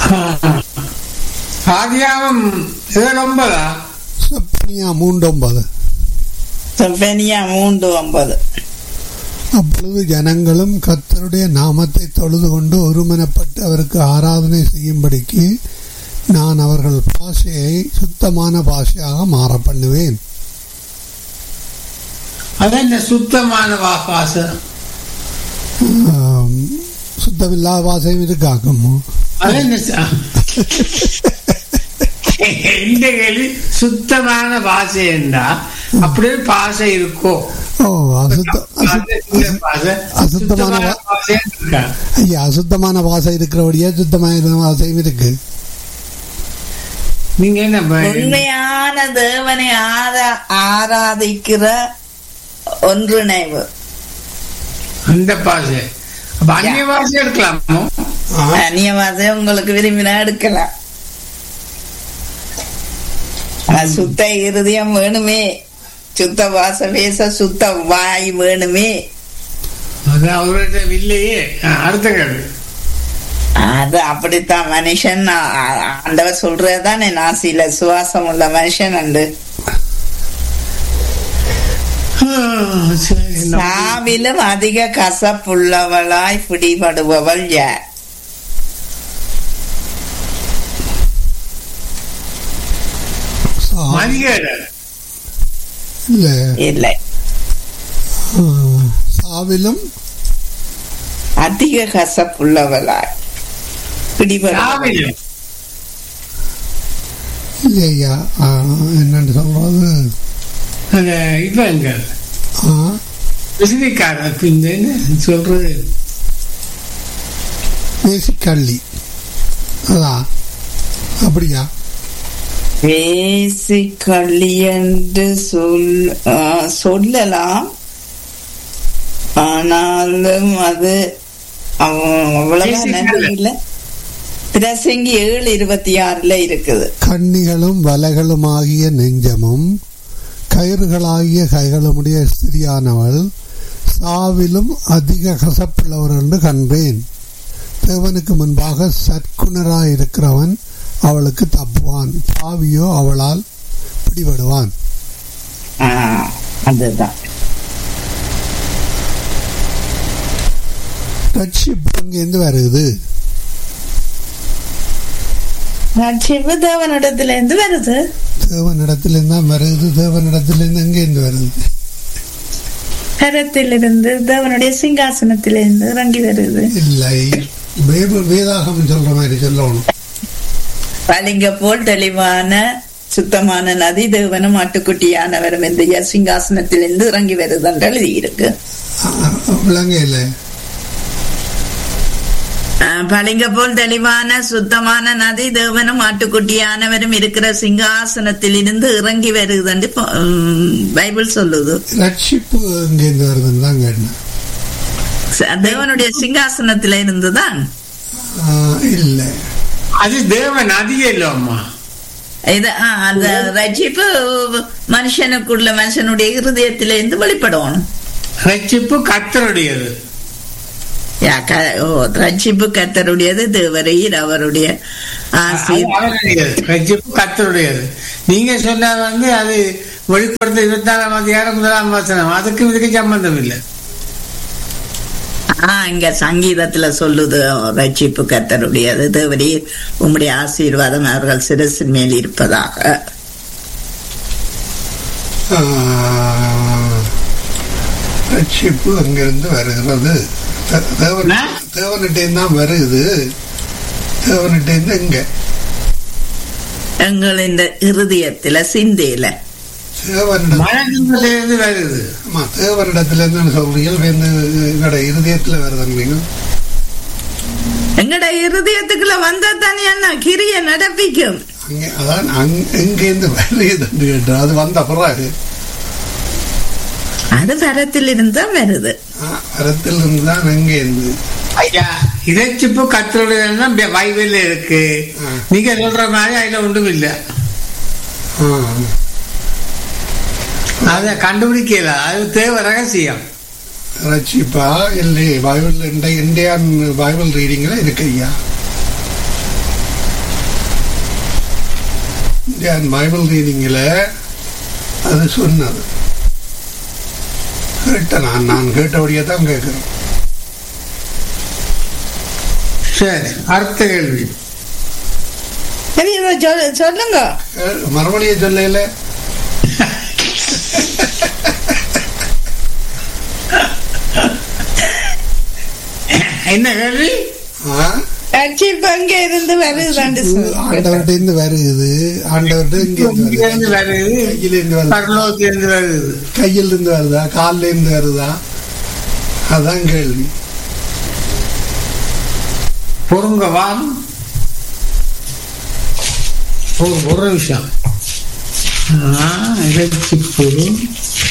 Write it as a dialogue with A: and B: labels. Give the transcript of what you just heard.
A: ஆதியாகம் ஏழு ஒன்பதா
B: செப்பனியா மூன்றொன்பது
C: செப்பனியா மூன்று ஒன்பது
B: அப்பொழுது ஜனங்களும் கர்த்தருடைய நாமத்தை தொழுது கொண்டு ஒருமனப்பட்டு அவருக்கு ஆராதனை செய்யும்படிக்கு நான் அவர்கள் பாஷையை சுத்தமான பாஷையாக மாற பண்ணுவேன்
A: அதான் இந்த சுத்தமான வாபாசம்
B: ஆம், சுத்தமில்லாத பாஷையும் இருக்காக்கும்
A: அதான் இந்த ச- இந்த கேள்வி சுத்தமான பாஷை என்றா அப்படியே பாஷை இருக்கோ
B: ஓ அசுத்த அசுத்த
A: இந்த பாஷை
B: அசுத்தமான
A: சுத்தமான
B: வா-
A: பாஷை இருக்கா
B: ஐயா அசுத்தமான பாஷை இருக்கிறபடியே சுத்தமான பாஷையும் இருக்கு
A: நீங்க என்ன ப-
C: உண்மையான தேவனை ஆரா ஆராதிக்கிற ஒன்றிணைவு
A: அந்த பாஷை அப்ப அந்நிய பாஷை இருக்கலாமோ
C: அந்நியவாதை உங்களுக்கு விரும்பினா எடுக்கலாம் ஆனா சுத்த இருதயம் வேணுமே சுத்த வாச பேச சுத்த வாய் வேணுமே
A: அது அவர்கிட்ட இல்லையே ஆ, அடுத்த கேள்வி
C: அது அப்படித்தான் மனுஷன் ஆ- ஆ- ஆண்டவர் சொல்றதுதானே நாசியில சுவாசம் உள்ள மனுஷன் அண்டு
A: ஆ, சரி, நம்ம-
C: சாவிலும் அதிக கசப்புள்ளவளாய் பிடிபடுபவள் யார்
B: சா-
A: மதிகேடு
B: இல்ல
C: இல்லை
B: ஆ, சாவிலும்
C: அதிக கசப்புள்ளவளாய் பிடிபடுபவள்
A: சாவிலும்
B: இல்லையா ஆ, என்னன்னு சொல்றது
A: அந்த இப்ப எங்க
B: ஆ,
A: விசிறிக்கார பின்னு சொல்றது
B: வேசிக்கள்ளி அதான் அப்படியா
C: பேசிக்கள்ளி என்று சொல் ஆ, சொல்லலாம் ஆனாலும் அது அவ- அவ்வளவா
A: பேசிக்கள்ளி.
C: நன்றி இல்லை பிரசங்கி ஏழு இருபத்தி ஆறுல இருக்குது
B: கண்ணிகளும் வலைகளுமாகிய நெஞ்சமும் கயிறுகளாகிய கைகளுமுடைய ஸ்திரியானவள் சாவிலும் அதிக கசப்புள்ளவர் என்று கண்டேன் தேவனுக்கு முன்பாக சற்குணராயிருக்கிறவன் அவளுக்கு தப்புவான் பாவியோ அவளால் பிடிபடுவான்
C: ஆ, அதுதான்
B: ரட்சிப்பு அங்கேருந்து வருது
C: ரட்சிப்பு தேவனிடத்துல இருந்து வருது
B: தேவனிடத்திலிருந்து தான் வருது தேவனிடத்திலிருந்து எங்கேருந்து வருது
C: கரத்திலிருந்து தேவனுடைய சிங்காசனத்திலிருந்து இறங்கி வருது
B: இல்லை பைபிள் வேதாகம் சொல்ற மாதிரி சொல்லணும்
C: பளிங்க போல் தெளிவான சுத்தமான நதி தேவனும் ஆட்டுக்குட்டியானவரும் இந்த சிங்காசனத்திலிருந்து இறங்கி வருது என்று எழுதியிருக்கு
B: விளங்க இல்லை
C: ஆஹ், பளிங்க போல் தெளிவான சுத்தமான நதி தேவனும் ஆட்டுக்குட்டியானவரும் இருக்கிற சிங்காசனத்திலிருந்து இறங்கி வருது என்று ப- உம், பைபிள் சொல்லுது
B: ரட்சிப்பு எங்கேருந்து வருதுன்னு தான் கேட்டேன்
C: ச- தேவனுடைய சிங்காசனத்தில இருந்துதான்
B: ஆ, இல்லை
A: அது தேவன் அதிக இல்லம்மா
C: இது ஆ, அந்த ரட்சிப்பு மனுஷனுக்குள்ள மனுஷனுடைய இருதயத்திலிருந்து வெளிப்படணும்
A: ரட்சிப்பு கத்தருடையது
C: யா, க- ஓ, ரட்சிப்பு கத்தருடையது தேவரையில் அவருடைய ஆசி
A: அது அவருடையது ரட்சிப்பு கத்தருடையது நீங்க சொன்ன வந்து அது வெளிப்படுத்த இருபத்தி நாலாம் அதிகாரம் முதலாம் வசனம் அதுக்கும் இதுக்கு சம்பந்தம் இல்லை
C: ஆ இங்க சங்கீதத்துல சொல்லுது ரட்சிப்பு கத்தருடையது தேவரீர் உம்முடைய ஆசீர்வாதம் அவர்கள் சிரசின் மேல் இருப்பதாக
B: ஆ, ரட்சிப்பு அங்கிருந்து வருகிறது தே- தேவன்
A: என்ன?
B: தேவனிட்டேந்து தான் வருது தேவனிட்டேந்து எங்க
C: எங்கள் இந்த இருதயத்துல சிந்தையில
B: தேவனிடம்
A: மனதிலிருந்து வருது
B: ஆமா தேவனிடத்துல இருந்து சொல்றீங்க எங்களோட இருதயத்துல வருதுங்க
C: எங்கட இருதயத்துக்குள்ள வந்தா தானே அண்ணா கிரிய நடப்பிக்கும்
B: அங்கே அதான் அங் எங்கேருந்து வருதுன்னு கேட்டேன் அது வந்த பிறகு
C: அது வரத்தில் இருந்தா வருது
B: ஆ, வரத்தில் இருந்து தான் அங்கேருந்து
A: ஐயா இறைச்சிப்பு கத்தருடையது தான் பைபிள்ல இருக்கு
B: ஆ.
A: நீங்க சொல்ற மாதிரி அதுல ஒன்றும் இல்லை
B: ஆ,
A: அதை கண்டுபிடிக்கல அது தேவை ரகசியம்
B: ரட்சிப்பா இல்லை பைபிள் இந்தியான் பைபிள் ரீடிங்ல இருக்கு ஐயா நான் பைபிள் ரீடிங்கில் அது சொன்னது கேட்டேன் நான் நான் கேட்டபடியே தான் கேட்குறேன்
A: சரி அடுத்த கேள்வி
C: சரி இதை சொல்- சொல்லுங்க
B: மறுபடியும் சொல்லல
A: என்ன கேள்வி
B: ஆ?
C: ரட்சிப்பு அங்கே இருந்து வருதுதாண்டு
B: ஆண்டவர்கிட்ட இருந்து வருது ஆண்டவர்கிட்ட இங்க இருந்து
A: இங்கிருந்து
B: வருது
A: வருது
B: கையில இருந்து வருது
A: பரலோகத்திலிருந்து வருது
B: கையில இருந்து வருதா கால்ல இருந்து வருதா அதான் கேள்வி
A: பொறுங்க வாம் ஒரு ஒரு நிமிஷம் ஆ, இறைச்சிப்பு